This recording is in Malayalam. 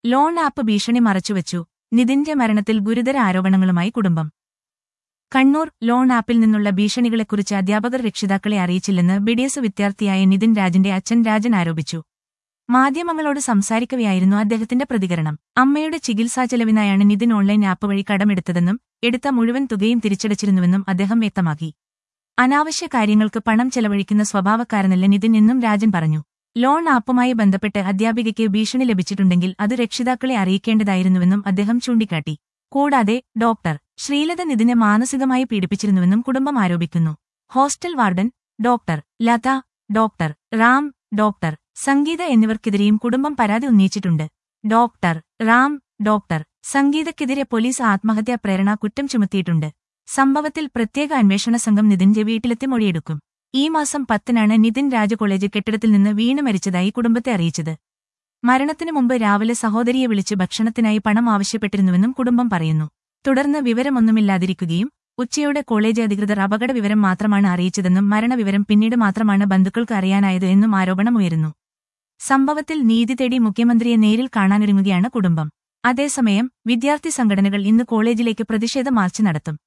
ലോൺ ആപ്പ് ഭീഷണി മറച്ചുവെച്ചു നിതിന്റെ മരണത്തിൽ ഗുരുതര ആരോപണങ്ങളുമായി കുടുംബം കണ്ണൂർ ലോൺ ആപ്പിൽ നിന്നുള്ള ഭീഷണികളെക്കുറിച്ച് അധ്യാപകർ രക്ഷിതാക്കളെ അറിയിച്ചില്ലെന്ന് ബിഡിഎസ് വിദ്യാർത്ഥിയായ നിതിൻ രാജിന്റെ അച്ഛൻ രാജൻ ആരോപിച്ചു മാധ്യമങ്ങളോട് സംസാരിക്കവെയായിരുന്നു അദ്ദേഹത്തിന്റെ പ്രതികരണം അമ്മയുടെ ചികിത്സാ ചെലവിനായാണ് നിതിൻ ഓൺലൈൻ ആപ്പ് വഴി കടമെടുത്തതെന്നും എടുത്ത മുഴുവൻ തുകയും തിരിച്ചടച്ചിരുന്നുവെന്നും അദ്ദേഹം വ്യക്തമാക്കി അനാവശ്യ കാര്യങ്ങൾക്ക് പണം ചെലവഴിക്കുന്ന സ്വഭാവക്കാരനല്ല നിതിൻ എന്നും രാജൻ പറഞ്ഞു ലോൺ ആപ്പുമായി ബന്ധപ്പെട്ട് അധ്യാപികയ്ക്ക് ഭീഷണി ലഭിച്ചിട്ടുണ്ടെങ്കിൽ അത് രക്ഷിതാക്കളെ അറിയിക്കേണ്ടതായിരുന്നുവെന്നും അദ്ദേഹം ചൂണ്ടിക്കാട്ടി കൂടാതെ ഡോക്ടർ ശ്രീലത നിതിനെ മാനസികമായി പീഡിപ്പിച്ചിരുന്നുവെന്നും കുടുംബം ആരോപിക്കുന്നു hostel warden doctor Latha doctor Ram doctor Sangeetha എന്നിവർക്കെതിരെയും കുടുംബം പരാതി ഉന്നയിച്ചിട്ടുണ്ട് ഡോക്ടർ റാം ഡോക്ടർ സംഗീതക്കെതിരെ പോലീസ് ആത്മഹത്യാ പ്രേരണ കുറ്റം ചുമത്തിയിട്ടുണ്ട് സംഭവത്തിൽ പ്രത്യേക അന്വേഷണ സംഘം നിതിന്റെ വീട്ടിലെത്തി മൊഴിയെടുക്കും ഈ മാസം പത്തിനാണ് നിതിൻ രാജ കോളേജ് കെട്ടിടത്തിൽ നിന്ന് വീണ് മരിച്ചതായി കുടുംബത്തെ അറിയിച്ചത് മരണത്തിനു മുമ്പ് രാവിലെ സഹോദരിയെ വിളിച്ച് ഭക്ഷണത്തിനായി പണം ആവശ്യപ്പെട്ടിരുന്നുവെന്നും കുടുംബം പറയുന്നു തുടർന്ന് വിവരമൊന്നുമില്ലാതിരിക്കുകയും ഉച്ചയോടെ കോളേജ് അധികൃതർ അപകട വിവരം മാത്രമാണ് അറിയിച്ചതെന്നും മരണവിവരം പിന്നീട് മാത്രമാണ് ബന്ധുക്കൾക്ക് അറിയാനായത് എന്നും ആരോപണമുയരുന്നു സംഭവത്തിൽ നീതി തേടി മുഖ്യമന്ത്രിയെ നേരിൽ കാണാനൊരുങ്ങുകയാണ് കുടുംബം അതേസമയം വിദ്യാർത്ഥി സംഘടനകൾ ഇന്ന് കോളേജിലേക്ക് പ്രതിഷേധ മാർച്ച് നടത്തും